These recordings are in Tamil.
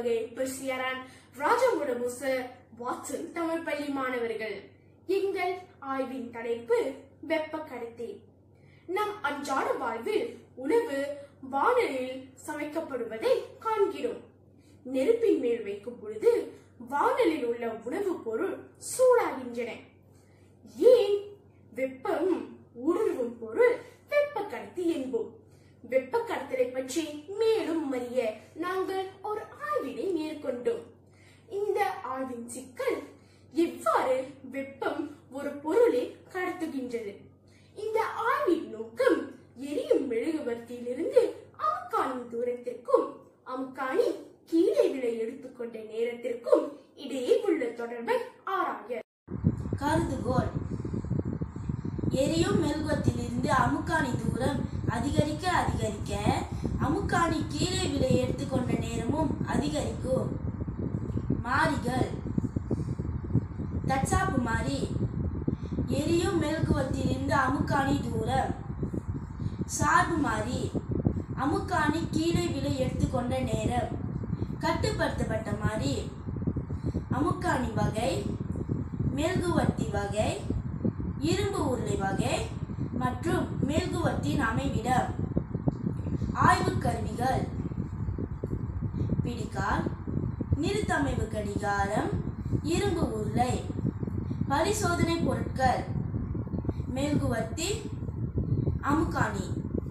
வகை பிரிசியரான் ராஜமுடமுச வாட்சன் தமிழ் பள்ளி மாணவர்கள் எங்கள் ஆய்வின் தலைப்பு வெப்ப கடத்தி நம் அன்றாட வாழ்வில் உணவு வானலில் சமைக்கப்படுவதை காண்கிறோம் நெருப்பின் மேல் வைக்கும் பொழுது வானலில் உள்ள உணவுப் பொருள் சூடாகின்றன ஏன் வெப்பம் ஊடுருவும் பொருள் வெப்ப கடத்தி என்போம் வெப்ப கடத்தலை பற்றி மேலும் அறிய நாங்கள் ஒரு ஆய்வினை மேற்கொண்டோம் இந்த ஆய்வின் சிக்கல் எவ்வாறு வெப்பம் ஒரு பொருளை கடத்துகின்றது இந்த ஆய்வின் நோக்கம் எரியும் மெழுகுவர்த்தியிலிருந்து அமுக்கானின் தூரத்திற்கும் அமுக்கானி கீழே விழ எடுத்துக்கொண்ட நேரத்திற்கும் இடையே உள்ள தொடர்பை ஆராய கருதுகோள் எரியும் மெழுகுவத்திலிருந்து அமுக்காணி தூரம் அதிகரிக்க அதிகரிக்க அமுக்காணி கீழே விழ எடுத்துக்கொண்ட நேரமும் அதிகரிக்கும் மாறிகள் தற்சாப்பு மாறி எரியும் மெழுகுவத்திலிருந்து அமுக்காணி தூரம் சார்பு மாறி அமுக்காணி கீழே விழ எடுத்துக்கொண்ட நேரம் கட்டுப்படுத்தப்பட்ட மாறி அமுக்காணி வகை மெழுகுவர்த்தி வகை இரும்பு உருளை வகை மற்றும் மெழுகுவர்த்தியின் அமைவிடம் ஆய்வு கருவிகள் பிடிக்கால் நிறுத்தமைவு கடிகாரம் இரும்பு உருளை பரிசோதனை பொருட்கள் மெழுகுவர்த்தி அமுக்காணி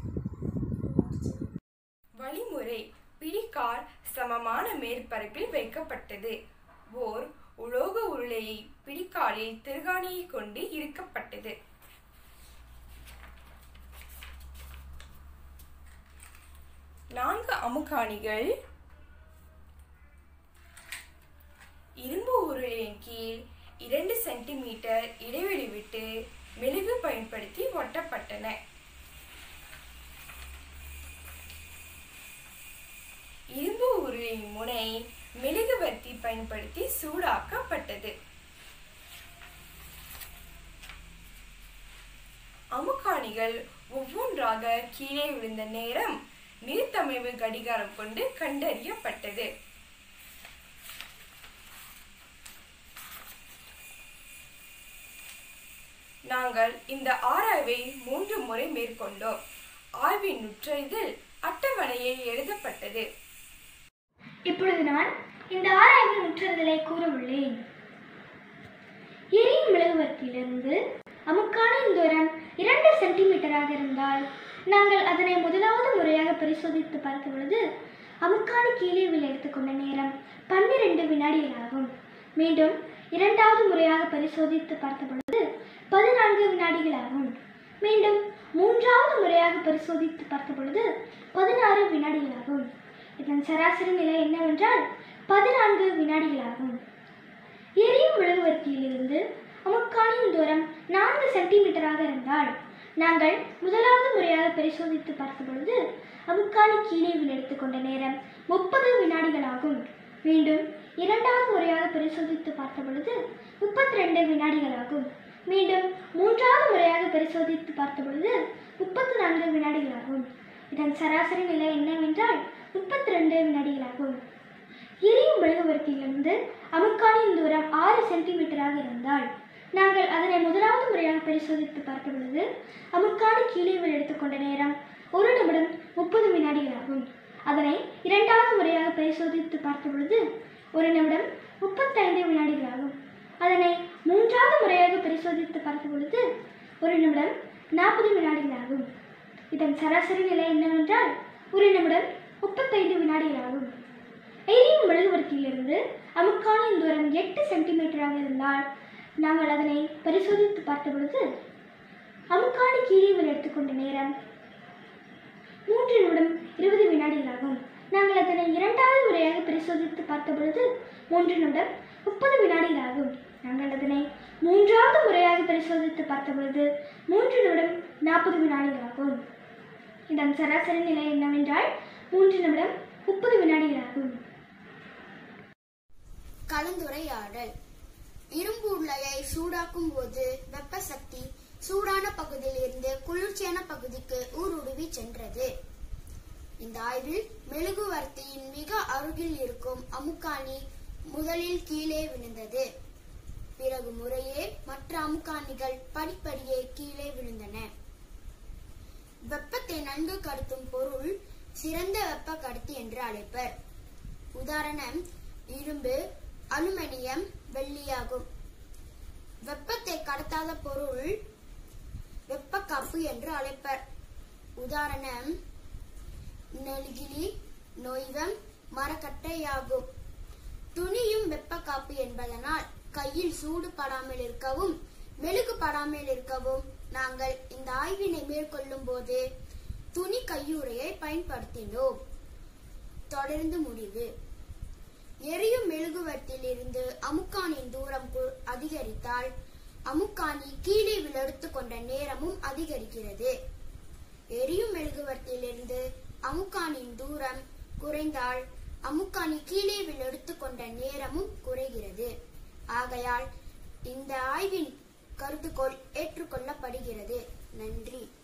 வழிமுறை பிடிக்கால் சமமான மேற்பரப்பில் வைக்கப்பட்டது ஓர் உலோக உருளையை பிடிக்காலில் திருகாணியை கொண்டு இறுக்கப்பட்டது நான்கு அமுக்காணிகள் இரும்பு உருளையின் கீழ் இரண்டு சென்டிமீட்டர் இடைவெளி விட்டு மெழுகு பயன்படுத்தி ஒட்டப்பட்டன இரும்பு உருளையின் முனை மெழுகுவர்த்தி பயன்படுத்தி சூடாக்கப்பட்டது அமுக்காணிகள் ஒவ்வொன்றாக கீழே விழுந்த நேரம் நீர்த்தமைவு கடிகாரம் கொண்டு கண்டறியப்பட்டது நாங்கள் இந்த ஆராய்வை மூன்று முறை மேற்கொண்டோம் ஆய்வின் நுற்றறிதல் அட்டவணையில் எழுதப்பட்டது இப்பொழுது நான் இந்த ஆராய்வின் முற்றுதலை கூற உள்ளேன் எரியும் மெழுகுவர்த்தியிலிருந்து அமுக்கானின் தூரம் இரண்டு சென்டிமீட்டராக இருந்தால் நாங்கள் அதனை முதலாவது முறையாக பரிசோதித்து பார்த்த பொழுது அமுக்காணி கீழே விழ எடுத்துக்கொண்ட நேரம் பன்னிரண்டு வினாடிகள் ஆகும் மீண்டும் இரண்டாவது முறையாக பரிசோதித்து பார்த்த பொழுது பதினான்கு வினாடிகள் ஆகும் மீண்டும் மூன்றாவது முறையாக பரிசோதித்து பார்த்த பொழுது பதினாறு வினாடிகள் ஆகும் இதன் சராசரி நிலை என்னவென்றால் பதினான்கு வினாடிகளாகும் எரியும் மெழுகுவர்த்தியிலிருந்து அமுக்கானின் தூரம் நான்கு சென்டிமீட்டராக இருந்தால் நாங்கள் முதலாவது முறையாக பரிசோதித்து பார்த்த பொழுது அமுக்கானி கீழே விழ எடுத்துக்கொண்ட நேரம் முப்பது வினாடிகளாகும் மீண்டும் இரண்டாவது முறையாக பரிசோதித்து பார்த்த பொழுது முப்பத்தி ரெண்டு வினாடிகளாகும் மீண்டும் மூன்றாவது முறையாக பரிசோதித்து பார்த்த பொழுது முப்பத்தி நான்கு வினாடிகளாகும் இதன் சராசரி நிலை என்னவென்றால் முப்பத்தி ரெண்டு வினாடிகளாகும் எரியும் மெழுகுவர்த்தியிலிருந்து அமுக்கானின் தூரம் ஆறு சென்டிமீட்டராக இருந்தால் நாங்கள் அதனை முதலாவது முறையாக பரிசோதித்து பார்த்த பொழுது அமுக்கானி கீழே விழ எடுத்துக்கொண்ட நேரம் ஒரு நிமிடம் முப்பது வினாடிகளாகும் அதனை இரண்டாவது முறையாக பரிசோதித்து பார்த்த பொழுது ஒரு நிமிடம் முப்பத்தைந்து வினாடிகளாகும் அதனை மூன்றாவது முறையாக பரிசோதித்து பார்த்த பொழுது ஒரு நிமிடம் நாற்பது வினாடிகளாகும் இதன் சராசரி நிலை என்னவென்றால் ஒரு நிமிடம் முப்பத்தைந்து வினாடிகளாகும் எரியும் மெழுகுவர்த்தியிலிருந்து அமுக்கானின் தூரம் எட்டு சென்டிமீட்டராக இருந்தால் நாங்கள் அதனை பரிசோதித்து பார்த்த பொழுது அமுக்காணி கீழே விழ எடுத்துக்கொண்ட நேரம் மூன்று நிமிடம் இருபது வினாடிகளாகும் நாங்கள் அதனை இரண்டாவது முறையாக பரிசோதித்து பார்த்த பொழுது மூன்று நிமிடம் முப்பது வினாடிகளாகும் நாங்கள் அதனை மூன்றாவது முறையாக பரிசோதித்து பார்த்த பொழுது மூன்று நிமிடம் நாற்பது வினாடிகளாகும் இதன் சராசரி நிலை என்னவென்றால் மூன்று நிமிடம் முப்பது வினாடிகளாகும் கலந்துரையாடல் இரும்பு உருளையை சூடாக்கும் போது வெப்ப சக்தி சூடான பகுதியிலிருந்து குளிர்ச்சியான பகுதிக்கு ஊடுருவி சென்றது இந்த ஆய்வில் மெழுகுவர்த்தியின் மிக அருகில் இருக்கும் அமுக்காணி முதலில் கீழே விழுந்தது பிறகு முறையே மற்ற அமுக்காணிகள் படிப்படியே கீழே விழுந்தன வெப்பத்தை நன்கு கடத்தும் பொருள் சிறந்த வெப்ப கடத்தி என்று அழைப்பர் உதாரணம் இரும்பு அலுமினியம் வெள்ளியாகும் வெப்பத்தை கடத்தாத பொருள் வெப்பக்காப்பு என்று அழைப்பர் உதாரணம் நெல்கிளி நொய்வம் மரக்கட்டையாகும் துணியும் வெப்பக்காப்பு என்பதனால் கையில் சூடு படாமல் இருக்கவும் மெழுகு படாமல் இருக்கவும் நாங்கள் இந்த ஆய்வினை மேற்கொள்ளும் போது துணி கையுறையை பயன்படுத்தினோம் தொடர்ந்து முடிவு எரியும் மெழுகுவர்த்தியில் இருந்து அமுக்கானின் தூரம் கு- அதிகரித்தால் அமுக்காணி கீழே விழெடுத்து கொண்ட நேரமும் அதிகரிக்கிறது எரியும் மெழுகுவர்த்தியிலிருந்து அமுக்கானின் தூரம் குறைந்தால் அமுக்காணி கீழே விழெடுத்து கொண்ட நேரமும் குறைகிறது ஆகையால் இந்த ஆய்வின் கருதுகோள் ஏற்றுக்கொள்ளப்படுகிறது நன்றி